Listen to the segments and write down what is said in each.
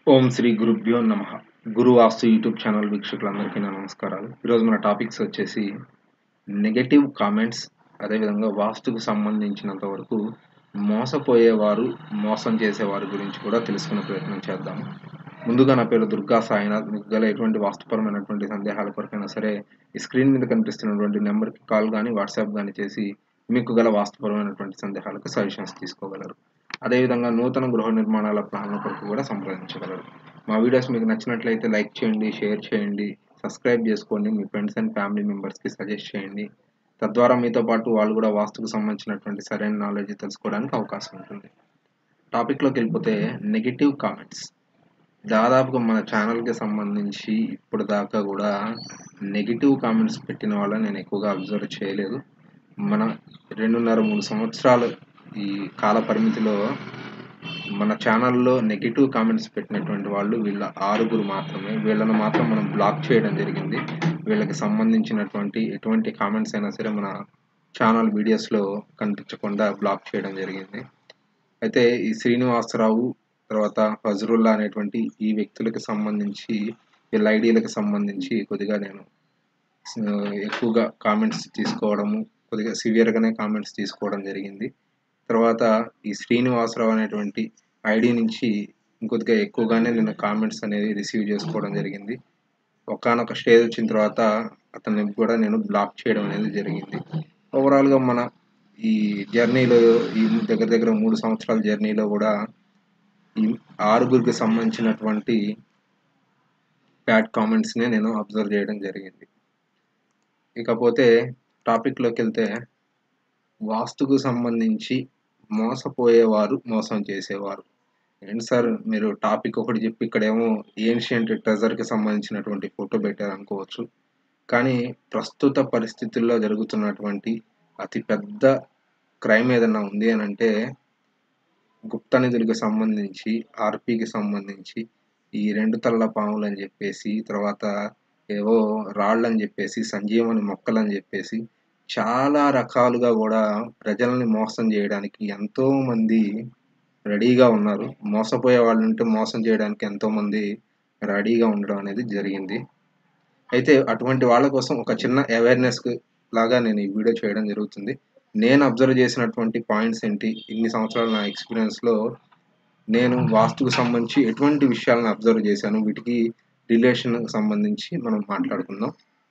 ఓం శ్రీ గురుభ్యో నమ గురు వాస్తు YouTube channel వీక్షకులందరికీ నా నమస్కారాలు ఈరోజు మన టాపిక్స్ వచ్చేసి నెగటివ్ కామెంట్స్ అదేవిధంగా వాస్తుకు సంబంధించినంత వరకు మోసపోయేవారు మోసం చేసేవారి గురించి కూడా తెలుసుకునే ప్రయత్నం చేద్దాము ముందుగా నా పేరు దుర్గా సాయినాథ్ మీకు గల ఎటువంటి వాస్తుపరమైనటువంటి సందేహాల కొరకైనా సరే ఈ స్క్రీన్ మీద కనిపిస్తున్నటువంటి నెంబర్కి కాల్ కానీ వాట్సాప్ కానీ చేసి మీకు గల వాస్తుపరమైనటువంటి సందేహాలకు సజెషన్స్ తీసుకోగలరు అదేవిధంగా నూతన గృహ నిర్మాణాల ప్లాన్ల కొరకు కూడా సంప్రదించగలరు మా వీడియోస్ మీకు నచ్చినట్లయితే లైక్ చేయండి షేర్ చేయండి సబ్స్క్రైబ్ చేసుకోండి మీ ఫ్రెండ్స్ అండ్ ఫ్యామిలీ మెంబర్స్కి సజెస్ట్ చేయండి తద్వారా మీతో పాటు వాళ్ళు కూడా వాస్తుకు సంబంధించినటువంటి సరైన నాలెడ్జ్ తెలుసుకోవడానికి అవకాశం ఉంటుంది టాపిక్లోకి వెళ్ళిపోతే నెగిటివ్ కామెంట్స్ దాదాపుగా మన ఛానల్కి సంబంధించి ఇప్పుడు దాకా కూడా నెగిటివ్ కామెంట్స్ పెట్టిన వాళ్ళని నేను ఎక్కువగా అబ్జర్వ్ చేయలేదు మన రెండున్నర మూడు సంవత్సరాలు ఈ కాల పరిమితిలో మన ఛానల్లో నెగిటివ్ కామెంట్స్ పెట్టినటువంటి వాళ్ళు వీళ్ళ ఆరుగురు మాత్రమే వీళ్ళను మాత్రం మనం బ్లాక్ చేయడం జరిగింది వీళ్ళకి సంబంధించినటువంటి ఎటువంటి కామెంట్స్ అయినా సరే మన ఛానల్ వీడియోస్లో కనిపించకుండా బ్లాక్ చేయడం జరిగింది అయితే ఈ శ్రీనివాసరావు తర్వాత ఫజరుల్లా అనేటువంటి ఈ వ్యక్తులకు సంబంధించి వీళ్ళ ఐడియాలకు సంబంధించి కొద్దిగా నేను ఎక్కువగా కామెంట్స్ తీసుకోవడము కొద్దిగా సివియర్గానే కామెంట్స్ తీసుకోవడం జరిగింది తర్వాత ఈ శ్రీనివాసరావు అనేటువంటి ఐడి నుంచి ఇంకొద్దిగా ఎక్కువగానే నేను కామెంట్స్ అనేది రిసీవ్ చేసుకోవడం జరిగింది ఒకనొక స్టేజ్ వచ్చిన తర్వాత అతన్ని కూడా నేను బ్లాక్ చేయడం అనేది జరిగింది ఓవరాల్గా మన ఈ జర్నీలో ఈ దగ్గర దగ్గర మూడు సంవత్సరాల జర్నీలో కూడా ఈ ఆరుగురికి సంబంధించినటువంటి బ్యాడ్ కామెంట్స్ని నేను అబ్జర్వ్ చేయడం జరిగింది ఇకపోతే టాపిక్లోకి వెళ్తే వాస్తుకు సంబంధించి మోసపోయేవారు మోసం చేసేవారు ఏంటి సార్ మీరు టాపిక్ ఒకటి చెప్పి ఇక్కడేమో ఏన్షియంట్ ట్రెజర్కి సంబంధించినటువంటి ఫోటో పెట్టారు అనుకోవచ్చు కానీ ప్రస్తుత పరిస్థితుల్లో జరుగుతున్నటువంటి అతి పెద్ద క్రైమ్ ఏదన్నా ఉంది అని అంటే గుప్త నిధులకు సంబంధించి ఆర్పీకి సంబంధించి ఈ రెండు తల్ల పాములు అని చెప్పేసి తర్వాత ఏవో రాళ్ళు అని చెప్పేసి సంజీవని మొక్కలు అని చెప్పేసి చాలా రకాలుగా కూడా ప్రజల్ని మోసం చేయడానికి ఎంతో మంది రెడీగా ఉన్నారు మోసపోయే వాళ్ళు ఉంటే మోసం చేయడానికి ఎంతో మంది రెడీగా ఉండడం అనేది జరిగింది అయితే అటువంటి వాళ్ళ కోసం ఒక చిన్న అవేర్నెస్ లాగా నేను ఈ వీడియో చేయడం జరుగుతుంది నేను అబ్జర్వ్ చేసినటువంటి పాయింట్స్ ఏంటి ఇన్ని సంవత్సరాల నా ఎక్స్పీరియన్స్లో నేను వాస్తుకు సంబంధించి ఎటువంటి విషయాలను అబ్జర్వ్ చేశాను వీటికి రిలేషన్కి సంబంధించి మనం మాట్లాడుకుందాం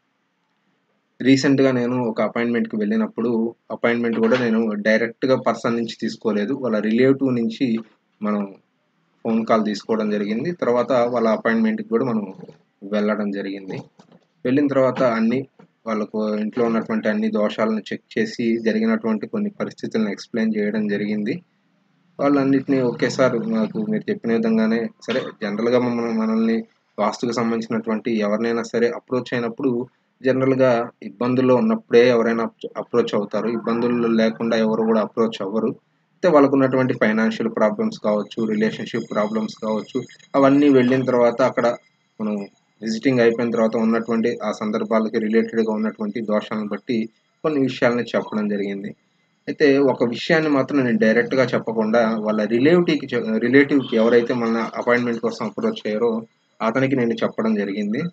రీసెంట్గా నేను ఒక అపాయింట్మెంట్కి వెళ్ళినప్పుడు అపాయింట్మెంట్ కూడా నేను డైరెక్ట్గా పర్సన్ నుంచి తీసుకోలేదు వాళ్ళ రిలేటివ్ నుంచి మనం ఫోన్ కాల్ తీసుకోవడం జరిగింది తర్వాత వాళ్ళ అపాయింట్మెంట్కి కూడా మనం వెళ్ళడం జరిగింది వెళ్ళిన తర్వాత అన్ని వాళ్ళకు ఇంట్లో ఉన్నటువంటి అన్ని దోషాలను చెక్ చేసి జరిగినటువంటి కొన్ని పరిస్థితులను ఎక్స్ప్లెయిన్ చేయడం జరిగింది వాళ్ళన్నిటినీ ఓకే సార్ మాకు మీరు చెప్పిన విధంగానే సరే జనరల్గా మమ్మల్ని మనల్ని వాస్తుకు సంబంధించినటువంటి ఎవరినైనా సరే అప్రోచ్ అయినప్పుడు జనరల్గా ఇబ్బందుల్లో ఉన్నప్పుడే ఎవరైనా అప్రోచ్ అవుతారు ఇబ్బందులు లేకుండా ఎవరు కూడా అప్రోచ్ అవ్వరు అయితే వాళ్ళకు ఉన్నటువంటి ఫైనాన్షియల్ ప్రాబ్లమ్స్ కావచ్చు రిలేషన్షిప్ ప్రాబ్లమ్స్ కావచ్చు అవన్నీ వెళ్ళిన తర్వాత అక్కడ మనం విజిటింగ్ అయిపోయిన తర్వాత ఉన్నటువంటి ఆ సందర్భాలకి రిలేటెడ్గా ఉన్నటువంటి దోషాలను బట్టి కొన్ని విషయాలని చెప్పడం జరిగింది అయితే ఒక విషయాన్ని మాత్రం నేను డైరెక్ట్గా చెప్పకుండా వాళ్ళ రిలేటివ్కి రిలేటివ్కి ఎవరైతే మన అపాయింట్మెంట్ కోసం అప్రోచ్ అయ్యారో అతనికి నేను చెప్పడం జరిగింది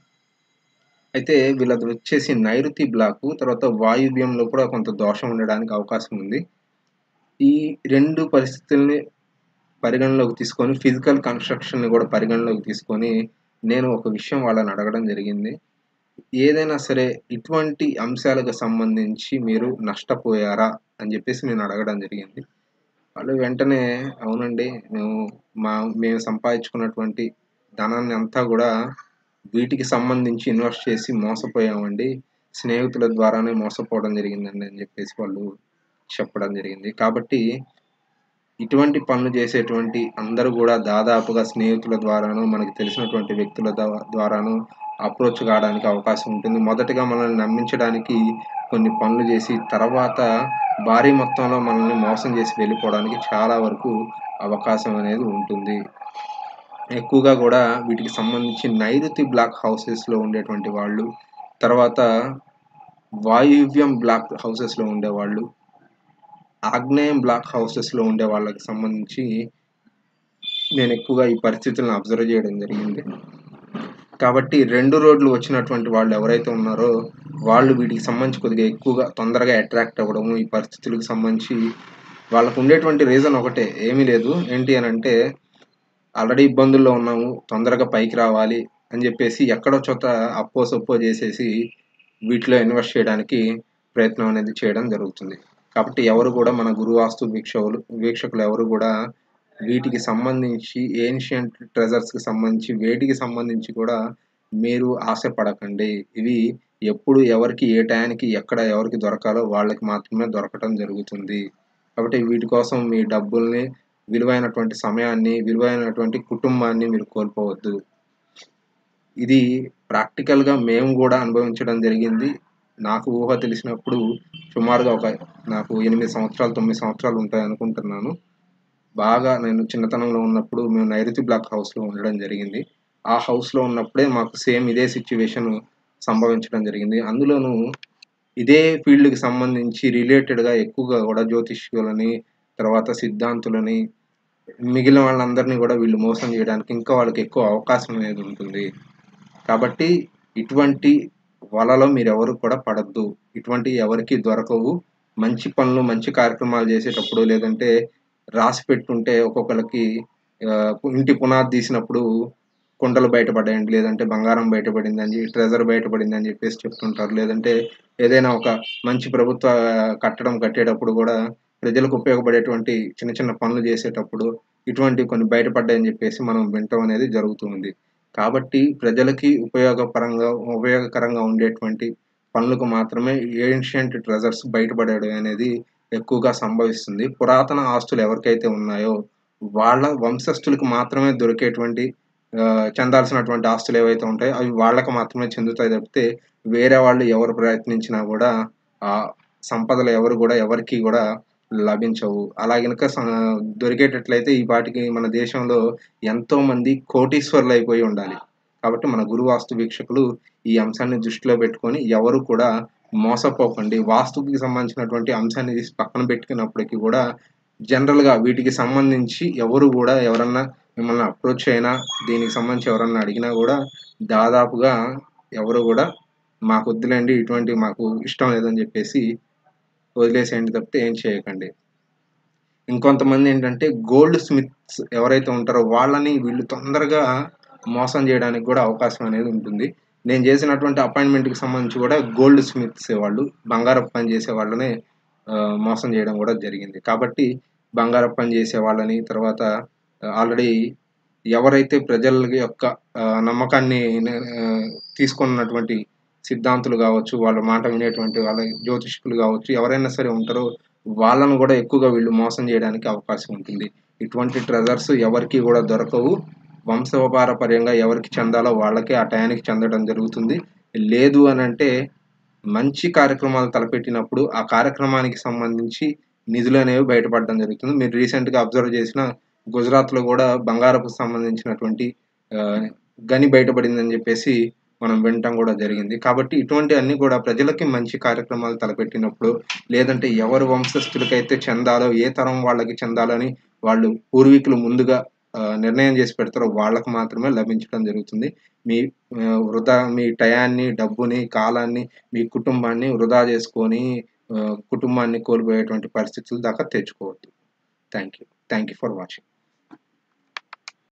అయితే వీళ్ళది వచ్చేసి నైరుతి బ్లాకు తర్వాత వాయువ్యంలో కూడా కొంత దోషం ఉండడానికి అవకాశం ఉంది ఈ రెండు పరిస్థితుల్ని పరిగణలోకి తీసుకొని ఫిజికల్ కన్స్ట్రక్షన్ని కూడా పరిగణలోకి తీసుకొని నేను ఒక విషయం వాళ్ళని అడగడం జరిగింది ఏదైనా సరే ఇటువంటి అంశాలకు సంబంధించి మీరు నష్టపోయారా అని చెప్పేసి నేను అడగడం జరిగింది వాళ్ళు వెంటనే అవునండి మేము మా మేము సంపాదించుకున్నటువంటి ధనాన్ని అంతా కూడా వీటికి సంబంధించి ఇన్వెస్ట్ చేసి మోసపోయామండి స్నేహితుల ద్వారానే మోసపోవడం జరిగిందండి అని చెప్పేసి వాళ్ళు చెప్పడం జరిగింది కాబట్టి ఇటువంటి పనులు చేసేటువంటి అందరూ కూడా దాదాపుగా స్నేహితుల ద్వారాను మనకి తెలిసినటువంటి వ్యక్తుల ద్వారాను అప్రోచ్ కావడానికి అవకాశం ఉంటుంది మొదటగా మనల్ని నమ్మించడానికి కొన్ని పనులు చేసి తర్వాత భారీ మొత్తంలో మనల్ని మోసం చేసి వెళ్ళిపోవడానికి చాలా వరకు అవకాశం అనేది ఉంటుంది ఎక్కువగా కూడా వీటికి సంబంధించి నైరుతి బ్లాక్ హౌసెస్లో ఉండేటువంటి వాళ్ళు తర్వాత వాయువ్యం బ్లాక్ హౌసెస్లో ఉండేవాళ్ళు ఆగ్నేయం బ్లాక్ హౌసెస్లో ఉండే వాళ్ళకి సంబంధించి నేను ఎక్కువగా ఈ పరిస్థితులను అబ్జర్వ్ చేయడం జరిగింది కాబట్టి రెండు రోడ్లు వచ్చినటువంటి వాళ్ళు ఎవరైతే ఉన్నారో వాళ్ళు వీటికి సంబంధించి కొద్దిగా ఎక్కువగా తొందరగా అట్రాక్ట్ అవ్వడము ఈ పరిస్థితులకు సంబంధించి వాళ్ళకు ఉండేటువంటి రీజన్ ఒకటే ఏమీ లేదు ఏంటి అని అంటే ఆల్రెడీ ఇబ్బందుల్లో ఉన్నాము తొందరగా పైకి రావాలి అని చెప్పేసి ఎక్కడో చోట అప్పో సొప్పో చేసేసి వీటిలో ఇన్వెస్ట్ చేయడానికి ప్రయత్నం అనేది చేయడం జరుగుతుంది కాబట్టి ఎవరు కూడా మన గురువాస్తు వీక్షకులు వీక్షకులు ఎవరు కూడా వీటికి సంబంధించి ఏన్షియంట్ ట్రెజర్స్కి సంబంధించి వేటికి సంబంధించి కూడా మీరు ఆశపడకండి ఇవి ఎప్పుడు ఎవరికి ఏ టయానికి ఎక్కడ ఎవరికి దొరకాలో వాళ్ళకి మాత్రమే దొరకటం జరుగుతుంది కాబట్టి వీటి కోసం మీ డబ్బుల్ని విలువైనటువంటి సమయాన్ని విలువైనటువంటి కుటుంబాన్ని మీరు కోల్పోవద్దు ఇది ప్రాక్టికల్గా మేము కూడా అనుభవించడం జరిగింది నాకు ఊహ తెలిసినప్పుడు సుమారుగా ఒక నాకు ఎనిమిది సంవత్సరాలు తొమ్మిది సంవత్సరాలు ఉంటాయి అనుకుంటున్నాను బాగా నేను చిన్నతనంలో ఉన్నప్పుడు మేము నైరుతి బ్లాక్ హౌస్లో ఉండడం జరిగింది ఆ హౌస్లో ఉన్నప్పుడే మాకు సేమ్ ఇదే సిచ్యువేషన్ సంభవించడం జరిగింది అందులోనూ ఇదే ఫీల్డ్కి సంబంధించి రిలేటెడ్గా ఎక్కువగా కూడా జ్యోతిష్యులని తర్వాత సిద్ధాంతులని మిగిలిన వాళ్ళందరినీ కూడా వీళ్ళు మోసం చేయడానికి ఇంకా వాళ్ళకి ఎక్కువ అవకాశం అనేది ఉంటుంది కాబట్టి ఇటువంటి వలలో మీరు ఎవరు కూడా పడద్దు ఇటువంటి ఎవరికి దొరకవు మంచి పనులు మంచి కార్యక్రమాలు చేసేటప్పుడు లేదంటే రాసి పెట్టుంటే ఒక్కొక్కరికి ఇంటి పునాది తీసినప్పుడు కుండలు బయటపడ్డాయండి లేదంటే బంగారం బయటపడిందని ట్రెజర్ బయటపడింది అని చెప్పేసి చెప్తుంటారు లేదంటే ఏదైనా ఒక మంచి ప్రభుత్వ కట్టడం కట్టేటప్పుడు కూడా ప్రజలకు ఉపయోగపడేటువంటి చిన్న చిన్న పనులు చేసేటప్పుడు ఇటువంటి కొన్ని బయటపడ్డాయని చెప్పేసి మనం వింటం అనేది జరుగుతుంది కాబట్టి ప్రజలకి ఉపయోగపరంగా ఉపయోగకరంగా ఉండేటువంటి పనులకు మాత్రమే ఏన్షియంట్ ట్రెజర్స్ బయటపడడం అనేది ఎక్కువగా సంభవిస్తుంది పురాతన ఆస్తులు ఎవరికైతే ఉన్నాయో వాళ్ళ వంశస్థులకు మాత్రమే దొరికేటువంటి చెందాల్సినటువంటి ఆస్తులు ఏవైతే ఉంటాయో అవి వాళ్ళకి మాత్రమే చెందుతాయి తప్పితే వేరే వాళ్ళు ఎవరు ప్రయత్నించినా కూడా ఆ సంపదలు ఎవరు కూడా ఎవరికి కూడా లభించవు అలా గనుక దొరికేటట్లయితే ఈ పాటికి మన దేశంలో ఎంతో మంది కోటీశ్వర్లు అయిపోయి ఉండాలి కాబట్టి మన గురు వాస్తు వీక్షకులు ఈ అంశాన్ని దృష్టిలో పెట్టుకొని ఎవరు కూడా మోసపోకండి వాస్తుకి సంబంధించినటువంటి అంశాన్ని తీసి పక్కన పెట్టుకున్నప్పటికీ కూడా జనరల్గా వీటికి సంబంధించి ఎవరు కూడా ఎవరన్నా మిమ్మల్ని అప్రోచ్ అయినా దీనికి సంబంధించి ఎవరన్నా అడిగినా కూడా దాదాపుగా ఎవరు కూడా మాకు వద్దులేండి ఇటువంటి మాకు ఇష్టం లేదని చెప్పేసి వదిలేసేయండి తప్పితే ఏం చేయకండి ఇంకొంతమంది ఏంటంటే గోల్డ్ స్మిత్స్ ఎవరైతే ఉంటారో వాళ్ళని వీళ్ళు తొందరగా మోసం చేయడానికి కూడా అవకాశం అనేది ఉంటుంది నేను చేసినటువంటి అపాయింట్మెంట్కి సంబంధించి కూడా గోల్డ్ స్మిత్స్ వాళ్ళు బంగారపు పని చేసే వాళ్ళనే మోసం చేయడం కూడా జరిగింది కాబట్టి బంగారపు పని చేసే వాళ్ళని తర్వాత ఆల్రెడీ ఎవరైతే ప్రజల యొక్క నమ్మకాన్ని తీసుకున్నటువంటి సిద్ధాంతులు కావచ్చు వాళ్ళ మాట వినేటువంటి వాళ్ళ జ్యోతిష్కులు కావచ్చు ఎవరైనా సరే ఉంటారో వాళ్ళను కూడా ఎక్కువగా వీళ్ళు మోసం చేయడానికి అవకాశం ఉంటుంది ఇటువంటి ట్రెజర్స్ ఎవరికి కూడా దొరకవు వంశపారపర్యంగా ఎవరికి చెందాలో వాళ్ళకే ఆ టయానికి చెందడం జరుగుతుంది లేదు అని అంటే మంచి కార్యక్రమాలు తలపెట్టినప్పుడు ఆ కార్యక్రమానికి సంబంధించి నిధులు అనేవి బయటపడడం జరుగుతుంది మీరు రీసెంట్గా అబ్జర్వ్ చేసిన గుజరాత్లో కూడా బంగారపు సంబంధించినటువంటి గని బయటపడిందని చెప్పేసి మనం వినటం కూడా జరిగింది కాబట్టి ఇటువంటి అన్ని కూడా ప్రజలకి మంచి కార్యక్రమాలు తలపెట్టినప్పుడు లేదంటే ఎవరు వంశస్థులకైతే చెందాలో ఏ తరం వాళ్ళకి చెందాలని వాళ్ళు పూర్వీకులు ముందుగా నిర్ణయం చేసి పెడతారో వాళ్ళకు మాత్రమే లభించడం జరుగుతుంది మీ వృధా మీ టయాన్ని డబ్బుని కాలాన్ని మీ కుటుంబాన్ని వృధా చేసుకొని కుటుంబాన్ని కోల్పోయేటువంటి పరిస్థితులు దాకా తెచ్చుకోవద్దు thank you thank you for watching